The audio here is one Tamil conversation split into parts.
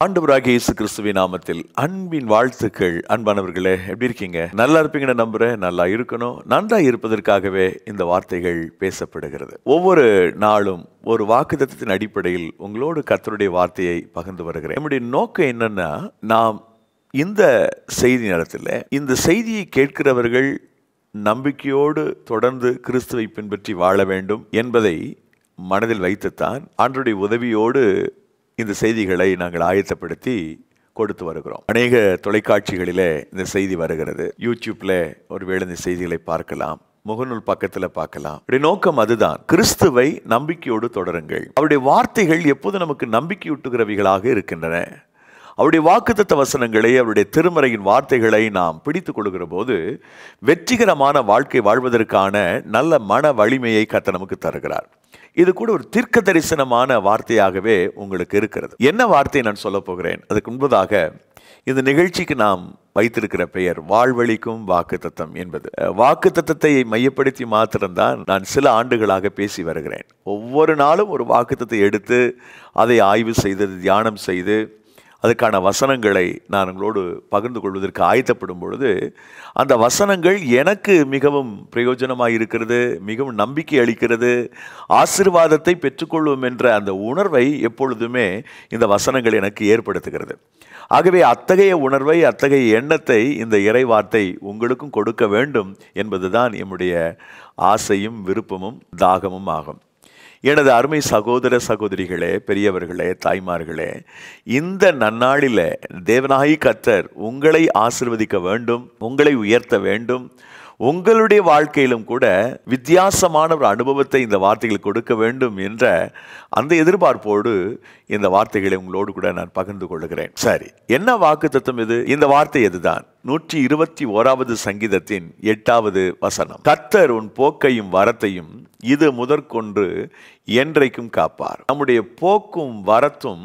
ஆண்டவராகிய இயேசு கிறிஸ்துவின் நாமத்தில் அன்பின் வாழ்த்துக்கள் அன்பானவர்களே எப்படி இருக்கீங்க நல்லா இருப்பீங்கன்னு நம்புறேன் நல்லா இருக்கணும் நன்றா இருப்பதற்காகவே இந்த வார்த்தைகள் பேசப்படுகிறது ஒவ்வொரு நாளும் ஒரு வாக்குத்தத்தின் அடிப்படையில் உங்களோடு கர்த்தருடைய வார்த்தையை பகிர்ந்து வருகிறேன் நம்முடைய நோக்கம் என்னன்னா நாம் இந்த செய்தி நேரத்தில் இந்த செய்தியை கேட்கிறவர்கள் நம்பிக்கையோடு தொடர்ந்து கிறிஸ்துவை பின்பற்றி வாழ வேண்டும் என்பதை மனதில் வைத்துத்தான் ஆண்டருடைய உதவியோடு இந்த செய்திகளை நாங்கள் ஆயத்தப்படுத்தி கொடுத்து வருகிறோம் அநேக தொலைக்காட்சிகளிலே இந்த செய்தி வருகிறது யூடியூப்ல ஒருவேளை இந்த செய்திகளை பார்க்கலாம் முகநூல் பக்கத்துல பார்க்கலாம் அவருடைய நோக்கம் அதுதான் கிறிஸ்துவை நம்பிக்கையோடு தொடருங்கள் அவருடைய வார்த்தைகள் எப்போது நமக்கு நம்பிக்கையூட்டுகிறவைகளாக இருக்கின்றன அவருடைய வாக்குத்தத்த வசனங்களை அவருடைய திருமறையின் வார்த்தைகளை நாம் பிடித்துக் கொள்கிற போது வெற்றிகரமான வாழ்க்கை வாழ்வதற்கான நல்ல மன வலிமையை கத்த நமக்கு தருகிறார் இது கூட ஒரு தீர்க்க தரிசனமான வார்த்தையாகவே உங்களுக்கு இருக்கிறது என்ன வார்த்தையை நான் சொல்ல போகிறேன் அதுக்கு முன்பதாக இந்த நிகழ்ச்சிக்கு நாம் வைத்திருக்கிற பெயர் வாழ்வழிக்கும் வாக்கு தத்தம் என்பது வாக்கு தத்தத்தை மையப்படுத்தி மாத்திரம்தான் நான் சில ஆண்டுகளாக பேசி வருகிறேன் ஒவ்வொரு நாளும் ஒரு வாக்குத்தத்தை எடுத்து அதை ஆய்வு செய்து தியானம் செய்து அதுக்கான வசனங்களை நான் உங்களோடு பகிர்ந்து கொள்வதற்கு ஆயத்தப்படும் பொழுது அந்த வசனங்கள் எனக்கு மிகவும் பிரயோஜனமாக இருக்கிறது மிகவும் நம்பிக்கை அளிக்கிறது ஆசிர்வாதத்தை பெற்றுக்கொள்வோம் என்ற அந்த உணர்வை எப்பொழுதுமே இந்த வசனங்கள் எனக்கு ஏற்படுத்துகிறது ஆகவே அத்தகைய உணர்வை அத்தகைய எண்ணத்தை இந்த இறை வார்த்தை உங்களுக்கும் கொடுக்க வேண்டும் என்பதுதான் என்னுடைய ஆசையும் விருப்பமும் தாகமும் ஆகும் எனது அருமை சகோதர சகோதரிகளே பெரியவர்களே தாய்மார்களே இந்த நன்னாளில் தேவனாகி கத்தர் உங்களை ஆசிர்வதிக்க வேண்டும் உங்களை உயர்த்த வேண்டும் உங்களுடைய வாழ்க்கையிலும் கூட வித்தியாசமான ஒரு அனுபவத்தை இந்த வார்த்தைகள் கொடுக்க வேண்டும் என்ற அந்த எதிர்பார்ப்போடு இந்த வார்த்தைகளை உங்களோடு கூட நான் பகிர்ந்து கொள்கிறேன் சரி என்ன வாக்கு தத்துவம் இது இந்த வார்த்தை எதுதான் நூற்றி இருபத்தி ஓராவது சங்கீதத்தின் எட்டாவது வசனம் கத்தர் உன் போக்கையும் வரத்தையும் இது முதற்கொண்டு என்றைக்கும் காப்பார் நம்முடைய போக்கும் வரத்தும்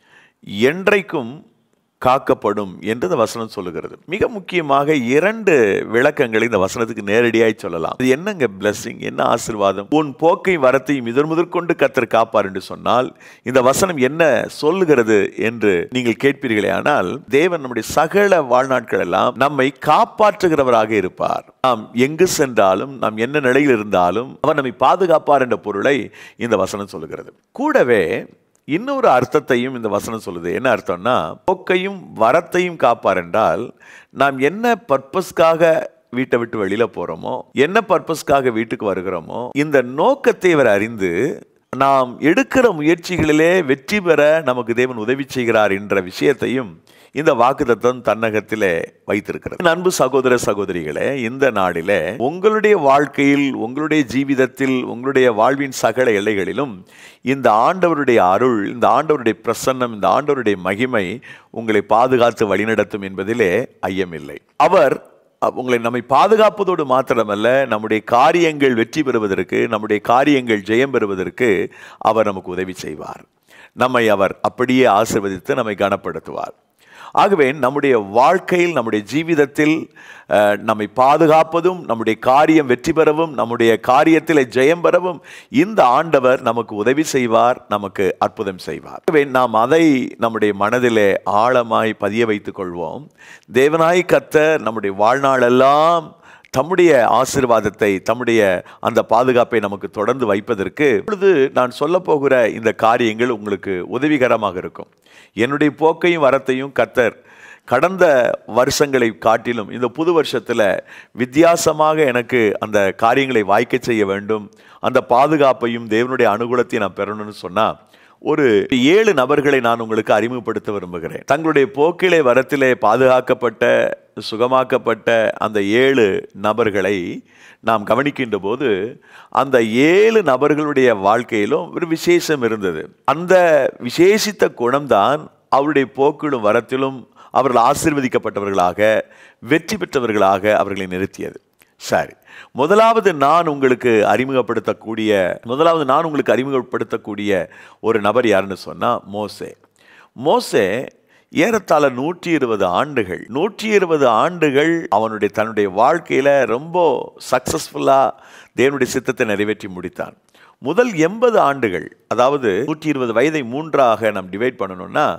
என்றைக்கும் காக்கப்படும் என்று இந்த வசனம் சொல்லுகிறது மிக முக்கியமாக இரண்டு விளக்கங்களை இந்த வசனத்துக்கு நேரடியாய் சொல்லலாம் இது என்னங்க பிளஸ்ஸிங் என்ன ஆசிர்வாதம் உன் போக்கை வரத்தையும் இதன் முதற்கொண்டு கத்தர் காப்பார் என்று சொன்னால் இந்த வசனம் என்ன சொல்லுகிறது என்று நீங்கள் கேட்பீர்களே ஆனால் தேவன் நம்முடைய சகல வாழ்நாட்கள் எல்லாம் நம்மை காப்பாற்றுகிறவராக இருப்பார் நாம் எங்கு சென்றாலும் நாம் என்ன நிலையில் இருந்தாலும் அவர் நம்மை பாதுகாப்பார் என்ற பொருளை இந்த வசனம் சொல்லுகிறது கூடவே இன்னொரு அர்த்தத்தையும் இந்த வசனம் சொல்லுது என்ன அர்த்தம்னா போக்கையும் வரத்தையும் காப்பார் என்றால் நாம் என்ன பர்பஸ்க்காக வீட்டை விட்டு வெளியில போறோமோ என்ன பர்பஸ்க்காக வீட்டுக்கு வருகிறோமோ இந்த நோக்கத்தை இவர் அறிந்து நாம் எடுக்கிற முயற்சிகளிலே வெற்றி பெற நமக்கு தேவன் உதவி செய்கிறார் என்ற விஷயத்தையும் இந்த வாக்குத்தத்தம் தன்னகத்திலே வைத்திருக்கிறது அன்பு சகோதர சகோதரிகளே இந்த நாளிலே உங்களுடைய வாழ்க்கையில் உங்களுடைய ஜீவிதத்தில் உங்களுடைய வாழ்வின் சகல எல்லைகளிலும் இந்த ஆண்டவருடைய அருள் இந்த ஆண்டவருடைய பிரசன்னம் இந்த ஆண்டவருடைய மகிமை உங்களை பாதுகாத்து வழிநடத்தும் என்பதிலே ஐயமில்லை அவர் உங்களை நம்மை பாதுகாப்பதோடு மாத்திரமல்ல நம்முடைய காரியங்கள் வெற்றி பெறுவதற்கு நம்முடைய காரியங்கள் ஜெயம் பெறுவதற்கு அவர் நமக்கு உதவி செய்வார் நம்மை அவர் அப்படியே ஆசிர்வதித்து நம்மை கனப்படுத்துவார் ஆகவே நம்முடைய வாழ்க்கையில் நம்முடைய ஜீவிதத்தில் நம்மை பாதுகாப்பதும் நம்முடைய காரியம் வெற்றி பெறவும் நம்முடைய காரியத்தில் ஜெயம் பெறவும் இந்த ஆண்டவர் நமக்கு உதவி செய்வார் நமக்கு அற்புதம் செய்வார் ஆகவே நாம் அதை நம்முடைய மனதிலே ஆழமாய் பதிய வைத்துக் கொள்வோம் தேவனாய் கத்த நம்முடைய வாழ்நாளெல்லாம் தம்முடைய ஆசிர்வாதத்தை தம்முடைய அந்த பாதுகாப்பை நமக்கு தொடர்ந்து வைப்பதற்கு இப்பொழுது நான் சொல்ல போகிற இந்த காரியங்கள் உங்களுக்கு உதவிகரமாக இருக்கும் என்னுடைய போக்கையும் வரத்தையும் கத்தர் கடந்த வருஷங்களை காட்டிலும் இந்த புது வருஷத்தில் வித்தியாசமாக எனக்கு அந்த காரியங்களை வாய்க்க செய்ய வேண்டும் அந்த பாதுகாப்பையும் தேவனுடைய அனுகூலத்தையும் நான் பெறணும்னு சொன்னால் ஒரு ஏழு நபர்களை நான் உங்களுக்கு அறிமுகப்படுத்த விரும்புகிறேன் தங்களுடைய போக்கிலே வரத்திலே பாதுகாக்கப்பட்ட சுகமாக்கப்பட்ட அந்த ஏழு நபர்களை நாம் கவனிக்கின்ற போது அந்த ஏழு நபர்களுடைய வாழ்க்கையிலும் ஒரு விசேஷம் இருந்தது அந்த விசேஷித்த குணம்தான் அவருடைய போக்கிலும் வரத்திலும் அவர்கள் ஆசிர்வதிக்கப்பட்டவர்களாக வெற்றி பெற்றவர்களாக அவர்களை நிறுத்தியது சரி முதலாவது நான் உங்களுக்கு அறிமுகப்படுத்தக்கூடிய முதலாவது நான் உங்களுக்கு அறிமுகப்படுத்தக்கூடிய ஒரு நபர் யாருன்னு சொன்னால் மோசே மோசே ஏறத்தாழ நூற்றி இருபது ஆண்டுகள் நூற்றி இருபது ஆண்டுகள் அவனுடைய தன்னுடைய வாழ்க்கையில் ரொம்ப சக்ஸஸ்ஃபுல்லாக தேவனுடைய சித்தத்தை நிறைவேற்றி முடித்தான் முதல் எண்பது ஆண்டுகள் அதாவது நூற்றி இருபது வயதை மூன்றாக நாம் டிவைட் பண்ணணும்னா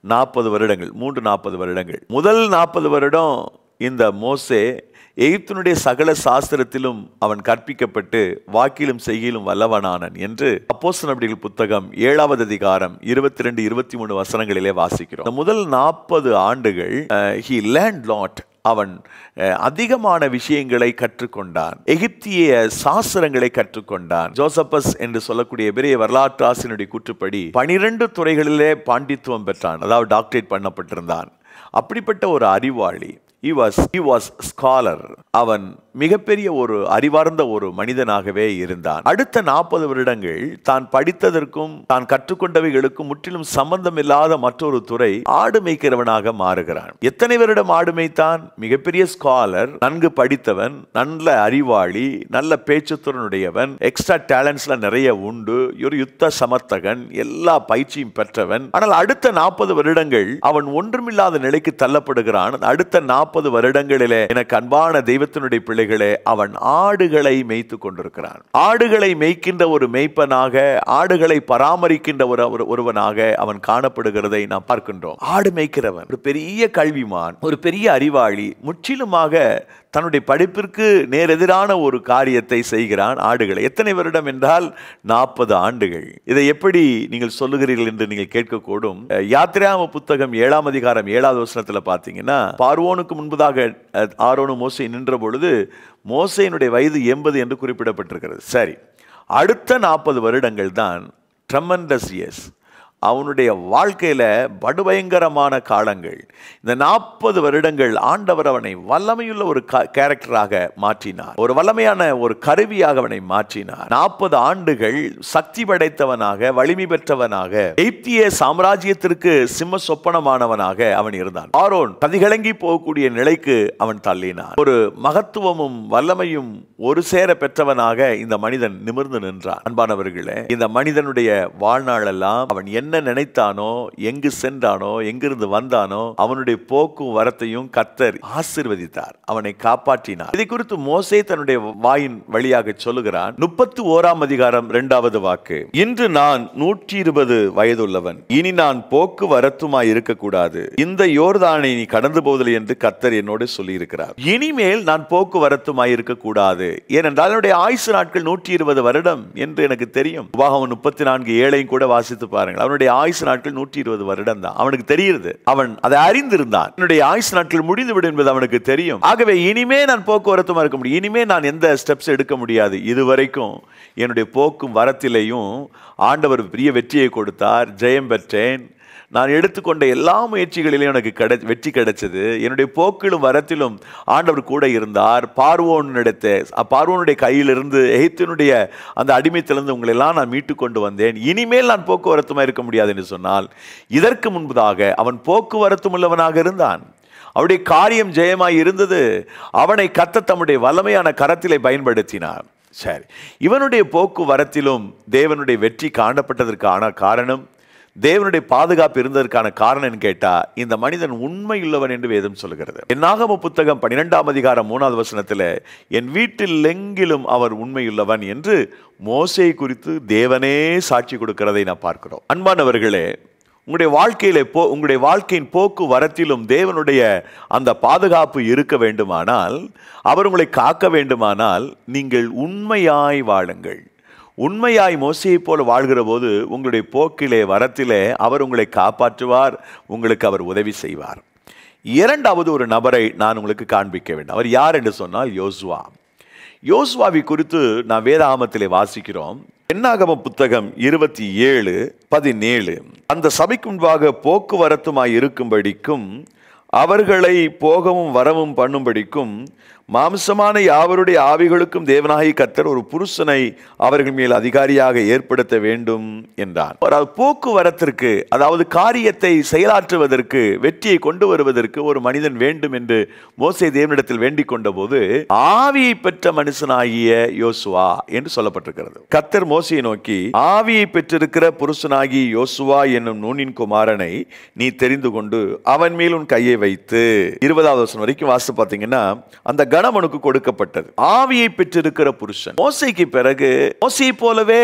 நாற்பது வருடங்கள் மூன்று நாற்பது வருடங்கள் முதல் நாற்பது வருடம் இந்த மோசே எகிப்தினுடைய சகல சாஸ்திரத்திலும் அவன் கற்பிக்கப்பட்டு வாக்கிலும் செய்கிலும் வல்லவனானன் என்று அப்போஸ்தலர்கள் புத்தகம் ஏழாவது அதிகாரம் இருபத்தி ரெண்டு இருபத்தி மூணு வசனங்களிலே வாசிக்கிறோம் இந்த முதல் நாற்பது ஆண்டுகள் ஹி லேண்ட் லாட் அவன் அஹ், அதிகமான விஷயங்களை கற்றுக்கொண்டான் எகிப்திய சாஸ்திரங்களை கற்றுக்கொண்டான் ஜோசப்பஸ் என்று சொல்லக்கூடிய பெரிய வரலாற்று ஆசிரியனுடைய கூற்றுப்படி பனிரெண்டு துறைகளிலே பாண்டித்துவம் பெற்றான் அதாவது டாக்டரேட் பண்ணப்பட்டிருந்தான் அப்படிப்பட்ட ஒரு அறிவாளி he was he was scholar அவன் மிகப்பெரிய ஒரு அறிவார்ந்த ஒரு மனிதனாகவே இருந்தான் அடுத்த நாற்பது வருடங்கள் தான் படித்ததற்கும் தான் கற்றுக்கொண்டவைகளுக்கும் முற்றிலும் சம்பந்தம் இல்லாத மற்றொரு துறை ஆடு மேய்க்கிறவனாக மாறுகிறான் எத்தனை வருடம் ஆடு மேய்த்தான் மிகப்பெரிய ஸ்காலர் நன்கு படித்தவன் நல்ல அறிவாளி நல்ல பேச்சுத்துறனுடையவன் எக்ஸ்ட்ரா டேலண்ட்ஸ்ல நிறைய உண்டு ஒரு யுத்த சமர்த்தகன் எல்லா பயிற்சியும் பெற்றவன் ஆனால் அடுத்த நாற்பது வருடங்கள் அவன் ஒன்றுமில்லாத நிலைக்கு தள்ளப்படுகிறான் அடுத்த நாற்பது வருடங்களிலே எனக்கு அன்பான தெய்வத்தினுடைய பிள்ளைகளே அவன் ஆடுகளை மேய்த்து கொண்டிருக்கிறான் ஆடுகளை மேய்க்கின்ற ஒரு மேய்ப்பனாக ஆடுகளை பராமரிக்கின்ற ஒரு ஒரு- ஒருவனாக அவன் காணப்படுகிறதை நாம் பார்க்கின்றோம் ஆடு மேய்க்கிறவன் ஒரு பெரிய கல்விமான் ஒரு பெரிய அறிவாளி முற்றிலுமாக தன்னுடைய படிப்பிற்கு நேரெதிரான ஒரு காரியத்தை செய்கிறான் ஆடுகளை எத்தனை வருடம் என்றால் நாற்பது ஆண்டுகள் இதை எப்படி நீங்கள் சொல்லுகிறீர்கள் என்று நீங்கள் கேட்கக்கூடும் அஹ், யாத்திராம புத்தகம் ஏழாம் அதிகாரம் ஏழாவது வசனத்துல பார்த்தீங்கன்னா பார்வோனுக்கு முன்பதாக அஹ், ஆரோனும் மோசை நின்ற பொழுது மோசையினுடைய வயது எண்பது என்று குறிப்பிடப்பட்டிருக்கிறது சரி அடுத்த நாற்பது வருடங்கள் தான் ட்ரமண்டஸ் இயர்ஸ் அவனுடைய வாழ்க்கையில படுபயங்கரமான காலங்கள் இந்த நாற்பது வருடங்கள் ஆண்டவர் அவனை வல்லமையுள்ள ஒரு க- கேரக்டராக மாற்றினார் ஒரு வல்லமையான ஒரு கருவியாக அவனை மாற்றினார் நாற்பது ஆண்டுகள் சக்தி படைத்தவனாக வலிமை பெற்றவனாக எய்த்திய சாம்ராஜ்யத்திற்கு சிம்ம சொப்பனமானவனாக அவன் இருந்தான் ஆரோன் கதிகலங்கி போகக்கூடிய நிலைக்கு அவன் தள்ளினான் ஒரு மகத்துவமும் வல்லமையும் ஒரு சேர பெற்றவனாக இந்த மனிதன் நிமிர்ந்து நின்றான் அன்பானவர்களே இந்த மனிதனுடைய வாழ்நாளெல்லாம் அவன் என்ன நினைத்தானோ எங்கு சென்றானோ எங்கிருந்து வந்தானோ அவனுடைய போக்கும் வரத்தையும் கத்தர் ஆசிர்வதித்தார் அவனை காப்பாற்றினார் இதை குறித்து மோசே தன்னுடைய வாயின் வழியாக சொல்லுகிறான் முப்பத்து ஓராம் அதிகாரம் இரண்டாவது வாக்கு இன்று நான் நூற்றி இருபது வயதுள்ளவன் இனி நான் போக்கு வரத்துமாய் இருக்கக்கூடாது இந்த யோர்தானை நீ கடந்து போவதில்லை என்று கத்தர் என்னோடு சொல்லியிருக்கிறார் இனிமேல் நான் போக்குவரத்துமாய் இருக்கக்கூடாது ஏனென்றால் என்னுடைய ஆயுசு நாட்கள் நூற்றி இருபது வருடம் என்று எனக்கு தெரியும் உபாகம் முப்பத்தி நான்கு ஏழையும் கூட வாசித்து பாருங்கள் அவனுடைய ஆயுசு நாட்கள் நூற்றி இருபது வருடம் தான் அவனுக்கு தெரியுது அவன் அதை அறிந்திருந்தான் என்னுடைய ஆயுசு நாட்கள் முடிந்து விடும் என்பது அவனுக்கு தெரியும் ஆகவே இனிமே நான் போக்குவரத்துமா இருக்க முடியும் இனிமே நான் எந்த ஸ்டெப்ஸ் எடுக்க முடியாது இதுவரைக்கும் என்னுடைய போக்கும் வரத்திலேயும் ஆண்டவர் பெரிய வெற்றியை கொடுத்தார் ஜெயம் பெற்றேன் நான் எடுத்துக்கொண்ட எல்லா முயற்சிகளிலும் எனக்கு கிடை வெற்றி கிடைச்சது என்னுடைய போக்கிலும் வரத்திலும் ஆண்டவர் கூட இருந்தார் பார்வோனிடத்தை பார்வோனுடைய கையிலிருந்து எகிப்தினுடைய அந்த அடிமைத்திலிருந்து உங்களை எல்லாம் நான் மீட்டு கொண்டு வந்தேன் இனிமேல் நான் போக்குவரத்துமா இருக்க முடியாது என்று சொன்னால் இதற்கு முன்பதாக அவன் போக்குவரத்தும் உள்ளவனாக இருந்தான் அவருடைய காரியம் ஜெயமாய் இருந்தது அவனை கத்த தம்முடைய வல்லமையான கரத்திலே பயன்படுத்தினார் சரி இவனுடைய போக்குவரத்திலும் தேவனுடைய வெற்றி காணப்பட்டதற்கான காரணம் தேவனுடைய பாதுகாப்பு இருந்ததற்கான காரணம் கேட்டா இந்த மனிதன் உண்மையுள்ளவன் என்று வேதம் சொல்கிறது என்னாகம புத்தகம் பன்னிரெண்டாம் அதிகாரம் மூணாவது வசனத்தில் என் வீட்டில் எங்கிலும் அவர் உண்மையுள்ளவன் என்று மோசை குறித்து தேவனே சாட்சி கொடுக்கிறதை நான் பார்க்கிறோம் அன்பானவர்களே உங்களுடைய வாழ்க்கையில போ உங்களுடைய வாழ்க்கையின் போக்கு வரத்திலும் தேவனுடைய அந்த பாதுகாப்பு இருக்க வேண்டுமானால் அவர் உங்களை காக்க வேண்டுமானால் நீங்கள் உண்மையாய் வாழுங்கள் உண்மையாய் மோசையைப் போல வாழ்கிற போது உங்களுடைய போக்கிலே வரத்திலே அவர் உங்களை காப்பாற்றுவார் உங்களுக்கு அவர் உதவி செய்வார் இரண்டாவது ஒரு நபரை நான் உங்களுக்கு காண்பிக்க வேண்டும் அவர் யார் என்று சொன்னால் யோசுவா யோசுவாவை குறித்து நான் வேதாகமத்திலே வாசிக்கிறோம் என்னாகம புத்தகம் இருபத்தி ஏழு பதினேழு அந்த சபைக்கு முன்பாக போக்குவரத்துமாய் இருக்கும்படிக்கும் அவர்களை போகவும் வரவும் பண்ணும்படிக்கும் மாம்சமான யாவருடைய ஆவிகளுக்கும் தேவனாகி கத்தர் ஒரு புருஷனை அவர்கள் மேல் அதிகாரியாக ஏற்படுத்த வேண்டும் என்றான் அதாவது போக்குவரத்திற்கு அதாவது காரியத்தை செயலாற்றுவதற்கு வெற்றியை கொண்டு வருவதற்கு ஒரு மனிதன் வேண்டும் என்று மோசே தேவனிடத்தில் வேண்டிக் கொண்ட போது ஆவியை பெற்ற மனுஷனாகிய யோசுவா என்று சொல்லப்பட்டிருக்கிறது கத்தர் மோசையை நோக்கி ஆவியை பெற்றிருக்கிற புருஷனாகி யோசுவா என்னும் நூனின் குமாரனை நீ தெரிந்து கொண்டு அவன் மேல் உன் கையை வைத்து இருபதாவது வருஷம் வரைக்கும் வாசித்து பார்த்தீங்கன்னா அந்த கணவனுக்கு கொடுக்கப்பட்டது ஆவியை பெற்றிருக்கிற புருஷன் மோசைக்கு பிறகு மோசையை போலவே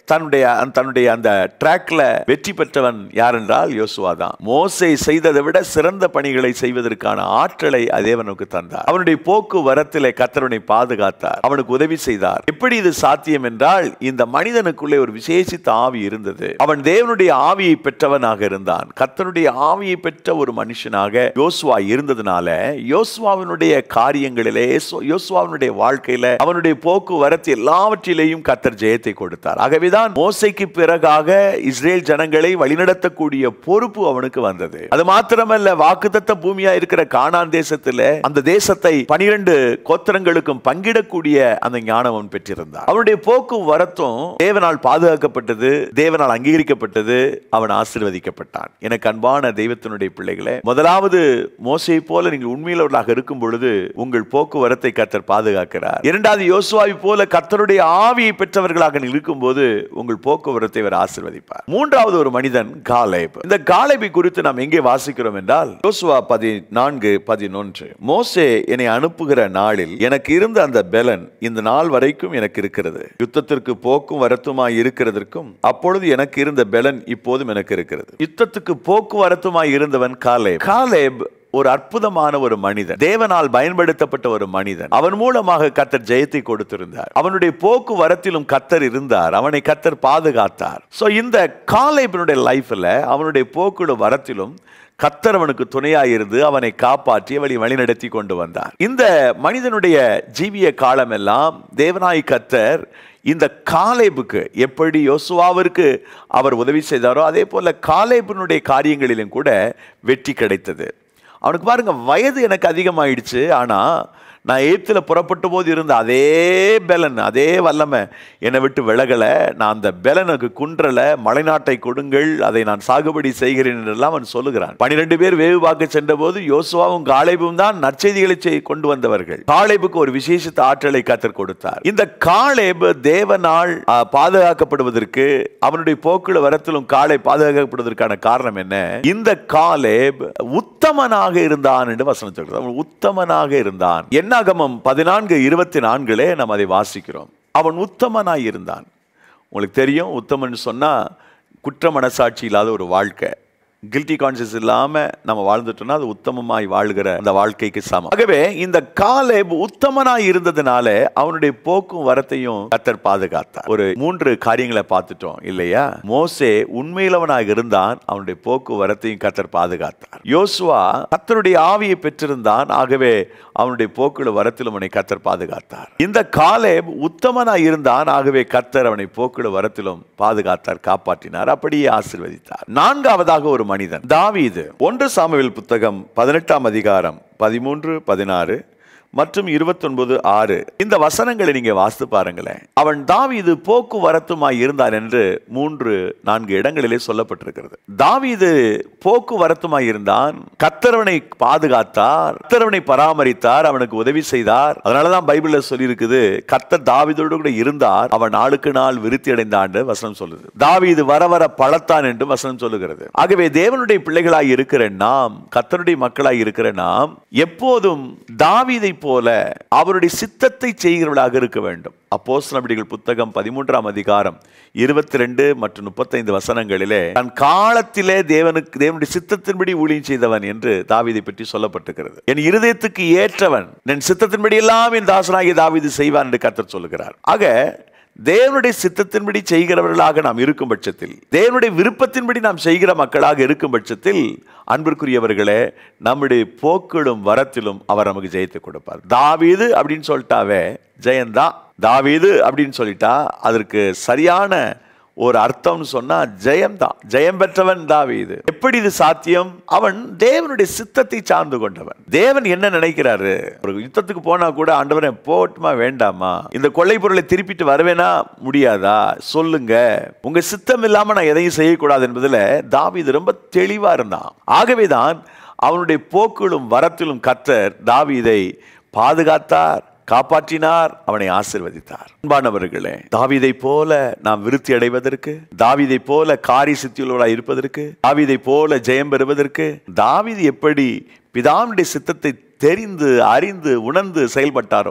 தன்னுடைய தன்னுடைய அந்த ட்ராக்ல வெற்றி பெற்றவன் யார் என்றால் யோசுவா தான் மோசை செய்ததை விட சிறந்த பணிகளை செய்வதற்கான ஆற்றலை தேவனுக்கு தந்தார் அவனுடைய போக்குவரத்திலே கத்தரவனை பாதுகாத்தார் அவனுக்கு உதவி செய்தார் எப்படி இது சாத்தியம் என்றால் இந்த மனிதனுக்குள்ளே ஒரு விசேஷித்த ஆவி இருந்தது அவன் தேவனுடைய ஆவியை பெற்றவனாக இருந்தான் கத்தனுடைய ஆவியை பெற்ற ஒரு மனுஷனாக யோசுவா இருந்ததுனால யோசுவாவினுடைய காரியங்களிலே யேசு- யோசுவாவினுடைய வாழ்க்கையில அவனுடைய போக்குவரத்து எல்லாவற்றிலேயும் கத்தர் ஜெயத்தை கொடுத்தார் ஆகவேதான் மோசைக்கு பிறகாக இஸ்ரேல் ஜனங்களை வழிநடத்தக்கூடிய பொறுப்பு அவனுக்கு வந்தது அது மாத்திரமல்ல வாக்குத்தத்த பூமியா இருக்கிற கானான் தேசத்துல அந்த தேசத்தை பனிரெண்டு கோத்திரங்களுக்கும் பங்கிடக்கூடிய அந்த ஞானம் அவன் பெற்றிருந்தான் அவனுடைய போக்கும் வரத்தும் தேவனால் பாதுகாக்கப்பட்டது தேவனால் அங்கீகரிக்கப்பட்டது அவன் ஆசீர்வதிக்கப்பட்டான் எனக்கு அன்பான தெய்வத்தினுடைய பிள்ளைகளே முதலாவது மோசையை போல நீங்கள் உண்மையிலவர்களாக இருக்கும் பொழுது உங்கள் போக்குவரத்தை கத்தர் பாதுகாக்கிறார் இரண்டாவது யோசுவாவை போல கர்த்தருடைய ஆவியை பெற்றவர்களாக நீங்கள் இருக்கும்போது உங்கள் போக்குவரத்தை அவர் ஆசீர்வதிப்பார் மூன்றாவது ஒரு மனிதன் காலேப் இந்த காலேபை குறித்து நாம் எங்கே வாசிக்கிறோம் என்றால் யோசுவா பதினான்கு பதினொன்று மோசே என்னை அனுப்புகிற நாளில் எனக்கு இருந்த அந்த பெலன் இந்த நாள் வரைக்கும் எனக்கு இருக்கிறது யுத்தத்திற்கு போக்கும் வரத்துமாய் இருக்கிறதற்கும் அப்பொழுது எனக்கு இருந்த பெலன் இப்போதும் எனக்கு இருக்கிறது யுத்தத்துக்கு போக்குவரத்துமாய் இருந்தவன் காலேப் காலேப் ஒரு அற்புதமான ஒரு மனிதன் தேவனால் பயன்படுத்தப்பட்ட ஒரு மனிதன் அவன் மூலமாக கத்தர் ஜெயத்தை கொடுத்திருந்தார் அவனுடைய போக்குவரத்திலும் கத்தர் இருந்தார் அவனை கத்தர் பாதுகாத்தார் சோ இந்த காலேபனுடைய லைஃப்ல அவனுடைய போக்குடு வரத்திலும் கத்தர் அவனுக்கு துணையாக இருந்து அவனை காப்பாற்றி அவளை வழிநடத்தி கொண்டு வந்தார் இந்த மனிதனுடைய ஜீவிய காலமெல்லாம் தேவனாய் கத்தர் இந்த காலேபுக்கு எப்படி யோசுவாவிற்கு அவர் உதவி செய்தாரோ அதே போல காலேபனுடைய காரியங்களிலும் கூட வெற்றி கிடைத்தது அவனுக்கு பாருங்க வயது எனக்கு அதிகமாயிடுச்சு ஆனா நான் எய்த்தில் புறப்பட்ட போது இருந்த அதே பெலன் அதே வல்லமை என்னை விட்டு விலகலை நான் அந்த பெலனுக்கு குன்றல மலைநாட்டை கொடுங்கள் அதை நான் சாகுபடி செய்கிறேன் என்றெல்லாம் அவன் சொல்லுகிறான் பனிரெண்டு பேர் வேவு பார்க்க சென்ற போது யோசுவாவும் காலேபும் தான் நற்செய்திகளை செய்- கொண்டு வந்தவர்கள் காலேபுக்கு ஒரு விசேஷித்த ஆற்றலை கத்தர் கொடுத்தார் இந்த காலேபு தேவனால் ஆ, பாதுகாக்கப்படுவதற்கு அவனுடைய போக்குல வரத்திலும் காலை பாதுகாக்கப்படுவதற்கான காரணம் என்ன இந்த காலேப் உத்தமனாக இருந்தான் என்று வசனம் சொல்கிறது அவன் உத்தமனாக இருந்தான் என்னாகமம் பதினான்கு இருபத்தி நான்கிலே நாம் அதை வாசிக்கிறோம் அவன் உத்தமனாய் இருந்தான் உங்களுக்கு தெரியும் உத்தமன் சொன்னா குற்ற மனசாட்சி இல்லாத ஒரு வாழ்க்கை கில்ட்டி கான்சியஸ் இல்லாம நம்ம வாழ்ந்துட்டோம்னா அது உத்தமமாய் வாழ்கிற அந்த வாழ்க்கைக்கு சமம் ஆகவே இந்த காலேப் உத்தமனாய் இருந்ததுனால அவனுடைய போக்கும் வரத்தையும் கத்தர் பாதுகாத்தார் ஒரு மூன்று காரியங்களை பார்த்துட்டோம் இல்லையா மோசே உண்மையிலவனாக இருந்தான் அவனுடைய போக்கு வரத்தையும் கத்தர் பாதுகாத்தார் யோசுவா கத்தருடைய ஆவியை பெற்றிருந்தான் ஆகவே அவனுடைய போக்குல வரத்திலும் அவனை கத்தர் பாதுகாத்தார் இந்த காலேப் உத்தமனாய் இருந்தான் ஆகவே கத்தர் அவனை போக்குல வரத்திலும் பாதுகாத்தார் காப்பாற்றினார் அப்படியே ஆசீர்வதித்தார் நான்காவதாக ஒரு மனிதன் தாவீது ஒன்று சாமுவேல் புத்தகம் பதினெட்டாம் அதிகாரம் பதிமூன்று பதினாறு மற்றும் இருபத்தொன்பது ஆறு இந்த வசனங்களை நீங்க வாசித்து பாருங்களேன் அவன் தாவீது போக்குவரத்துமாய் இருந்தான் என்று மூன்று நான்கு இடங்களிலே சொல்லப்பட்டிருக்கிறது தாவீது போக்குவரத்துமாய் இருந்தான் கத்தரவனை பாதுகாத்தார் கத்தரவனை பராமரித்தார் அவனுக்கு உதவி செய்தார் அதனாலதான் பைபிள்ல சொல்லியிருக்குது கத்தர் தாவீதோடு கூட இருந்தார் அவன் நாளுக்கு நாள் விருத்தி அடைந்தான் வசனம் சொல்லுது தாவீது வர வர பழத்தான் என்று வசனம் சொல்லுகிறது ஆகவே தேவனுடைய பிள்ளைகளாய் இருக்கிற நாம் கத்தருடைய மக்களாய் இருக்கிற நாம் எப்போதும் தாவீதை போல அவருடைய சித்தத்தை செய்கிறவர்களாக இருக்க வேண்டும் அப்போஸ்தலர் புத்தகம் பதிமூன்றாம் அதிகாரம் இருபத்தி ரெண்டு மற்றும் முப்பத்தைந்து வசனங்களிலே தன் காலத்திலே தேவனுக்கு தேவனுடைய சித்தத்தின்படி ஊழியம் செய்தவன் என்று தாவீதை பற்றி சொல்லப்பட்டிருக்கிறது என் இருதயத்துக்கு ஏற்றவன் என் சித்தத்தின்படி எல்லாம் என் தாசனாகிய தாவீது செய்வான் என்று கர்த்தர் சொல்லுகிறார் ஆக தேவனுடைய சித்தத்தின்படி செய்கிறவர்களாக நாம் இருக்கும் பட்சத்தில் தேவனுடைய விருப்பத்தின்படி நாம் செய்கிற மக்களாக இருக்கும் பட்சத்தில் அன்பிற்குரியவர்களே நம்முடைய போக்கிலும் வரத்திலும் அவர் நமக்கு ஜெயத்தை கொடுப்பார் தாவீது அப்படின்னு சொல்லிட்டாவே ஜெயந்தான் தாவீது அப்படின்னு சொல்லிட்டா அதற்கு சரியான ஒரு அர்த்தம்னு சொன்னா ஜெயம்தான் ஜெயம் பெற்றவன் தாவீது எப்படி இது சாத்தியம் அவன் தேவனுடைய சித்தத்தை சார்ந்து கொண்டவன் தேவன் என்ன நினைக்கிறாரு ஒரு யுத்தத்துக்கு போனா கூட ஆண்டவரே போட்டுமா வேண்டாமா இந்த கொள்ளை பொருளை திருப்பிட்டு வருவேனா முடியாதா சொல்லுங்க உங்க சித்தம் இல்லாம நான் எதையும் செய்யக்கூடாது என்பதுல தாவீது ரொம்ப தெளிவா இருந்தான் ஆகவேதான் அவனுடைய போக்கிலும் வரத்திலும் கத்தர் தாவீதை பாதுகாத்தார் காப்பாற்றினார் அவனை ஆசிர்வதித்தார் அன்பானவர்களே தாவீதை போல நாம் விருத்தி அடைவதற்கு தாவீதை போல காரி சித்தியுள்ளவராய் இருப்பதற்கு தாவீதை போல ஜெயம் பெறுவதற்கு தாவீது எப்படி பிதாவுடைய சித்தத்தை தெரிந்து அறிந்து உணர்ந்து செயல்பட்டாரோ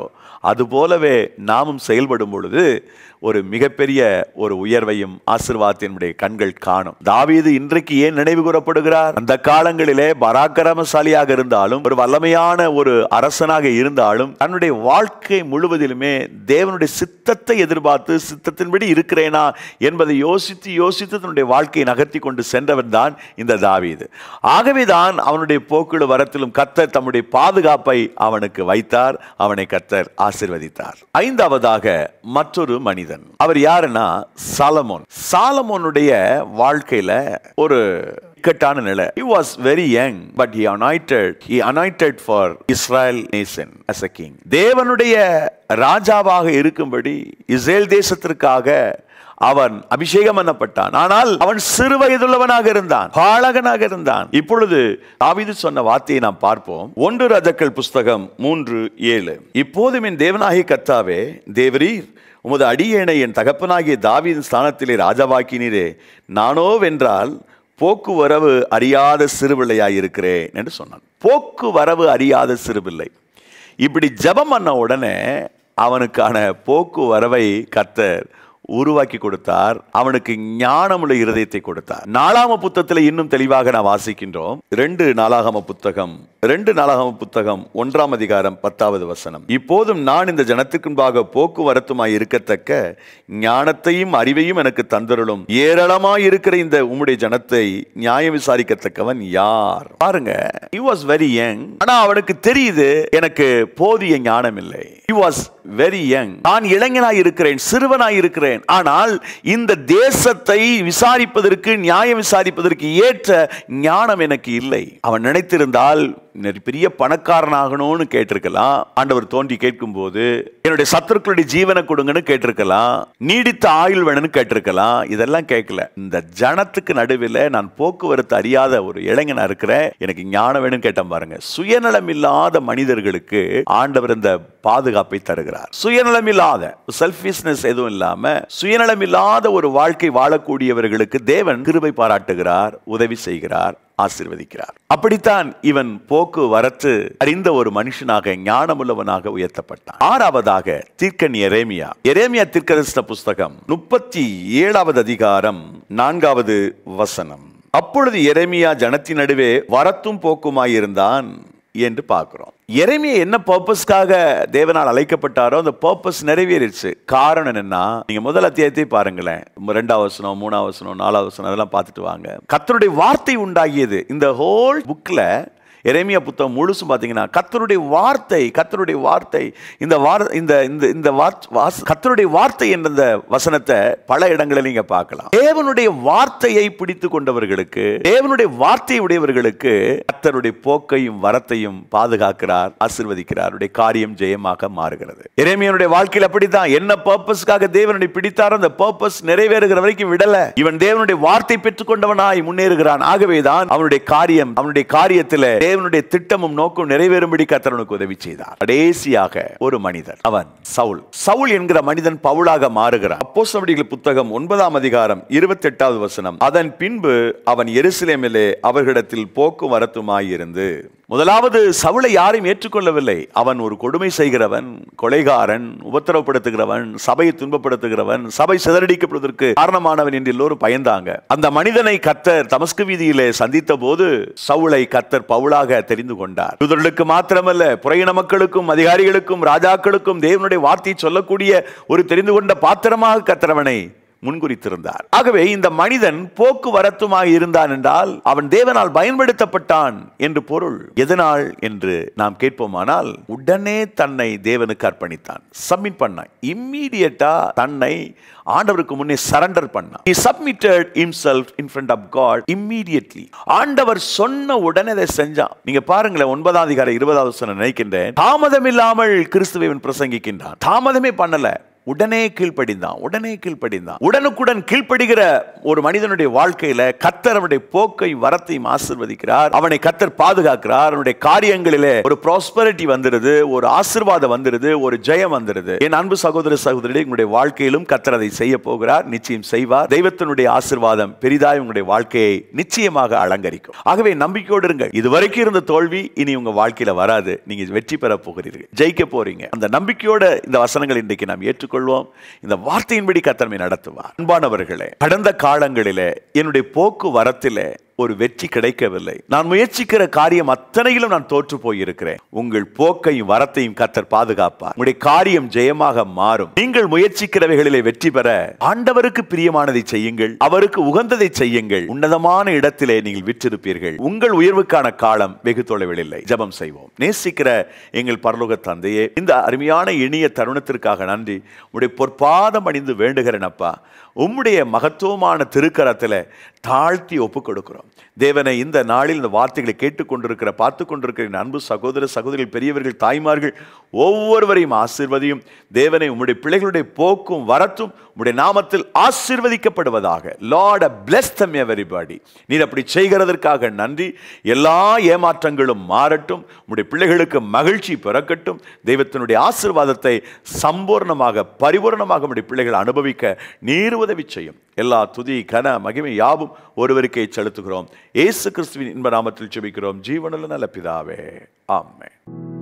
அது போலவே நாமும் செயல்படும் பொழுது ஒரு மிகப்பெரிய ஒரு உயர்வையும் ஆசிர்வாதத்தினுடைய கண்கள் காணும் தாவீது இன்றைக்கு ஏன் நினைவு கூறப்படுகிறார் அந்த காலங்களிலே பராக்கிரமசாலியாக இருந்தாலும் ஒரு வல்லமையான ஒரு அரசனாக இருந்தாலும் தன்னுடைய வாழ்க்கை முழுவதிலுமே தேவனுடைய சித்தத்தை எதிர்பார்த்து சித்தத்தின்படி இருக்கிறேனா என்பதை யோசித்து யோசித்து தன்னுடைய வாழ்க்கையை நகர்த்தி கொண்டு சென்றவன் தான் இந்த தாவீது ஆகவேதான் அவனுடைய போக்குழு வரத்திலும் கத்தர் தம்முடைய பாதுகாப்பை அவனுக்கு வைத்தார் அவனை கத்தர் ஆசிர்வதித்தார் ஐந்தாவதாக மற்றொரு மனிதன் அவர் யாருன்னா சாலமோன் சாலமோனுடைய வாழ்க்கையில ஒரு இக்கட்டான நிலை he was very young but he anointed he anointed for Israel nation as a king தேவனுடைய ராஜாவாக இருக்கும்படி இஸ்ரேல் தேசத்திற்காக அவன் அபிஷேகம் பண்ணப்பட்டான் ஆனால் அவன் சிறு வயதுள்ளவனாக இருந்தான் பாலகனாக இருந்தான் இப்பொழுது தாவீது சொன்ன வார்த்தையை நாம் பார்ப்போம் ஒன்று ராஜாக்கள் புஸ்தகம் மூன்று ஏழு இப்போதும் என் தேவனாகிய கர்த்தாவே தேவரீர் உமது அடியேனை என் தகப்பனாகிய தாவீதின் ஸ்தானத்திலே ராஜாவாக்கினீரே நானோ வென்றால் போக்குவரவு அறியாத சிறுபிள்ளையாய் இருக்கிறேன் என்று சொன்னான் போக்குவரவு அறியாத சிறுபிள்ளை இப்படி ஜெபம் பண்ண உடனே அவனுக்கான போக்குவரவை கத்தர் உருவாக்கி கொடுத்தார் அவனுக்கு ஞானமுள்ள இருதயத்தை கொடுத்தார் நாலாம புத்தகத்தில் இன்னும் தெளிவாக நான் வாசிக்கின்றோம் ரெண்டு நாளாகம புத்தகம் ரெண்டு நாளாகம புத்தகம் ஒன்றாம் அதிகாரம் பத்தாவது வசனம் இப்போதும் நான் இந்த ஜனத்துக்குன்பாக போக்குவரத்துமாய் இருக்கத்தக்க ஞானத்தையும் அறிவையும் எனக்கு தந்தருளும் ஏராளமாய் இருக்கிற இந்த உம்முடைய ஜனத்தை நியாயம் விசாரிக்கத்தக்கவன் யார் பாருங்க he was very young ஆனா அவனுக்கு தெரியுது எனக்கு போதிய ஞானம் இல்லை he was very young நான் இளைஞனாய் இருக்கிறேன் சிறுவனாய் இருக்கிறேன் ஆனால் இந்த தேசத்தை விசாரிப்பதற்கு நியாயம் விசாரிப்பதற்கு ஏற்ற ஞானம் எனக்கு இல்லை அவன் நினைத்திருந்தால் பெரிய பணக்காரனாகணும்னு கேட்டிருக்கலாம் ஆண்டவர் தோன்றி கேட்கும் போது என்னுடைய சத்துருக்களுடைய ஜீவனை கொடுங்கன்னு கேட்டிருக்கலாம் நீடித்த ஆயுள் வேணும்னு கேட்டிருக்கலாம் இதெல்லாம் கேட்கல இந்த ஜனத்துக்கு நடுவில் நான் போக்குவரத்து அறியாத ஒரு இளைஞனா இருக்கிறேன் எனக்கு ஞானம் வேணும்னு கேட்டேன் பாருங்க சுயநலம் இல்லாத மனிதர்களுக்கு ஆண்டவர் இந்த பாதுகாப்பை தருகிறார் சுயநலம் இல்லாத செல்ஃபிஷ்னஸ் எதுவும் இல்லாம சுயநலம் இல்லாத ஒரு வாழ்க்கை வாழக்கூடியவர்களுக்கு தேவன் கிருபை பாராட்டுகிறார் உதவி செய்கிறார் ஆசிர்வதிக்கிறார் அப்படித்தான் இவன் போக்கு வரத்து அறிந்த ஒரு மனுஷனாக ஞானமுள்ளவனாக உயர்த்தப்பட்டான் ஆறாவதாக தீர்க்கன் எரேமியா எரேமியா தீர்க்கதரிசன புஸ்தகம் முப்பத்தி ஏழாவது அதிகாரம் நான்காவது வசனம் அப்பொழுது எரேமியா ஜனத்தின் நடுவே வரத்தும் போக்குமாயிருந்தான் என்று பார்க்கிறோம் எரேமியா என்ன பர்பஸ்க்காக தேவனால் அழைக்கப்பட்டாரோ அந்த பர்பஸ் நிறைவேறிடுச்சு காரணம் என்னன்னா நீங்க முதல் அத்தியாயத்தை பாருங்களேன் ரெண்டாவது வசனம் மூணாவது வசனம் நாலாவது வசனம் அதெல்லாம் பார்த்துட்டு வாங்க கத்தருடைய வார்த்தை உண்டாகியது இந்த ஹோல் புக்ல எரேமியா புத்தகம் முழுசும் பார்த்தீங்கன்னா கத்தருடைய வார்த்தை கத்தருடைய வார்த்தை இந்த வார் இந்த இந்த இந்த வார்த்- வாஸ்- கத்தருடைய வார்த்தை என்ற இந்த வசனத்தை பல இடங்களில் நீங்க பார்க்கலாம் தேவனுடைய வார்த்தையை பிடித்து கொண்டவர்களுக்கு தேவனுடைய வார்த்தை உடையவர்களுக்கு கத்தருடைய போக்கையும் வரத்தையும் பாதுகாக்கிறார் ஆசிர்வதிக்கிறார் அவருடைய காரியம் ஜெயமாக மாறுகிறது எரேமியனுடைய வாழ்க்கையில் அப்படித்தான் என்ன பர்பஸ்க்காக தேவனுடைய பிடித்தாரோ அந்த பர்பஸ் நிறைவேறுகிற வரைக்கும் விடல இவன் தேவனுடைய வார்த்தை பெற்றுக்கொண்டவனாய் முன்னேறுகிறான் ஆகவேதான் அவனுடைய காரியம் அவனுடைய காரியத்தில் தேவனுடைய திட்டமும் நோக்கம் நிறைவேறும்படி கத்தரனுக்கு உதவி செய்தார் கடைசியாக ஒரு மனிதன் அவன் சவுல் சவுல் என்கிற மனிதன் பவுலாக மாறுகிறான் அப்போஸ்தலர்கள் புத்தகம் ஒன்பதாம் அதிகாரம் இருபத்தி எட்டாவது வசனம் அதன் பின்பு அவன் எருசலேமிலே அவர்களிடத்தில் போக்குவரத்துமாய் இருந்து முதலாவது சவுளை யாரையும் ஏற்றுக்கொள்ளவில்லை அவன் ஒரு கொடுமை செய்கிறவன் கொலைகாரன் உபத்திரவப்படுத்துகிறவன் சபையை துன்பப்படுத்துகிறவன் சபை சிதறடிக்கப்படுவதற்கு காரணமானவன் என்று எல்லோரும் பயந்தாங்க அந்த மனிதனை கத்தர் தமஸ்கு வீதியிலே சந்தித்த போது சவுளை கத்தர் பவுலாக தெரிந்து கொண்டார் யூதர்களுக்கு மாத்திரமல்ல புறையின மக்களுக்கும் அதிகாரிகளுக்கும் ராஜாக்களுக்கும் தேவனுடைய வார்த்தையை சொல்லக்கூடிய ஒரு தெரிந்து கொண்ட பாத்திரமாக கத்தரவனை முன்குறித்திருந்தார் ஆகவே இந்த மனிதன் போக்குவரத்துமாக இருந்தான் என்றால் அவன் தேவனால் பயன்படுத்தப்பட்டான் என்று பொருள் எதனால் என்று நாம் கேட்போமானால் உடனே தன்னை தேவனுக்கு அர்ப்பணித்தான் சப்மிட் பண்ணான் இம்மீடியட்டா தன்னை ஆண்டவருக்கு முன்னே சரண்டர் பண்ணான் he submitted himself in front of god immediately ஆண்டவர் சொன்ன உடனே அதை செஞ்சான் நீங்க பாருங்களேன் ஒன்பதாம் அதிகாரம் இருபதாவது வசனம் நினைக்கின்றேன் தாமதம் இல்லாமல் கிறிஸ்துவை இவன் பிரசங்கிக்கின்றான் தாமதமே பண்ணல உடனே கீழ்ப்படிந்தான் உடனே கீழ்ப்படிந்தான் உடனுக்குடன் கீழ்ப்படுகிற ஒரு மனிதனுடைய வாழ்க்கையில கத்தர் அவனுடைய போக்கை வரத்தையும் ஆசிர்வதிக்கிறார் அவனை கத்தர் பாதுகாக்கிறார் அவனுடைய காரியங்களிலே ஒரு ப்ராஸ்பரிட்டி வந்துருது ஒரு ஆசிர்வாதம் வந்துருது ஒரு ஜெயம் வந்துருது என் அன்பு சகோதர சகோதரி உங்களுடைய வாழ்க்கையிலும் கத்தர் அதை செய்ய போகிறார் நிச்சயம் செய்வார் தெய்வத்தினுடைய ஆசிர்வாதம் பெரிதாய் உங்களுடைய வாழ்க்கையை நிச்சயமாக அலங்கரிக்கும் ஆகவே நம்பிக்கையோடு இருங்கள் இதுவரைக்கும் இருந்த தோல்வி இனி உங்க வாழ்க்கையில வராது நீங்க வெற்றி பெற போகிறீர்கள் ஜெயிக்க போறீங்க அந்த நம்பிக்கையோட இந்த வசனங்கள் இன்றைக்கு நாம் ஏற்றுக்கொள்வோம் இந்த வார்த்தையின்படி கத்தன்மை நடத்துவார் அன்பானவர்களே கடந்த காலங்களிலே என்னுடைய போக்குவரத்திலே ஒரு வெற்றி கிடைக்கவில்லை நான் முயற்சிக்கிற காரியம் அத்தனையிலும் நான் தோற்று போயிருக்கிறேன் உங்கள் போக்கையும் வரத்தையும் கத்தர் பாதுகாப்பார் உங்களுடைய காரியம் ஜெயமாக மாறும் நீங்கள் முயற்சிக்கிறவைகளிலே வெற்றி பெற ஆண்டவருக்கு பிரியமானதை செய்யுங்கள் அவருக்கு உகந்ததை செய்யுங்கள் உன்னதமான இடத்திலே நீங்கள் விற்றிருப்பீர்கள் உங்கள் உயர்வுக்கான காலம் வெகு தொலைவில் இல்லை ஜெபம் செய்வோம் நேசிக்கிற எங்கள் பரலோக தந்தையே இந்த அருமையான இனிய தருணத்திற்காக நன்றி உடைய பொற்பாதம் அணிந்து வேண்டுகிறேன் அப்பா உம்முடைய மகத்துவமான திருக்கரத்தில் தாழ்த்தி ஒப்பு கொடுக்கிறோம் தேவனை இந்த நாளில் இந்த வார்த்தைகளை கேட்டுக்கொண்டிருக்கிற பார்த்து கொண்டிருக்கிற என் அன்பு சகோதர சகோதரிகள் பெரியவர்கள் தாய்மார்கள் ஒவ்வொருவரையும் ஆசிர்வதியும் தேவனை உம்முடைய பிள்ளைகளுடைய போக்கும் வரத்தும் உம்முடைய நாமத்தில் ஆசிர்வதிக்கப்படுவதாக லார்ட் பிளஸ் தம் எவரிபாடி நீர் அப்படி செய்கிறதற்காக நன்றி எல்லா ஏமாற்றங்களும் மாறட்டும் உம்முடைய பிள்ளைகளுக்கு மகிழ்ச்சி பிறக்கட்டும் தெய்வத்தினுடைய ஆசிர்வாதத்தை சம்பூர்ணமாக பரிபூர்ணமாக உம்முடைய பிள்ளைகள் அனுபவிக்க நீர் உதவி செய்யும் எல்லா துதி கன மகிமை யாவும் ஒருவருக்கே செலுத்துகிறோம் ஏசு கிறிஸ்துவின் இன்ப நாமத்தில் செபிக்கிறோம் ஜீவனில் நல்ல பிதாவே ஆமென்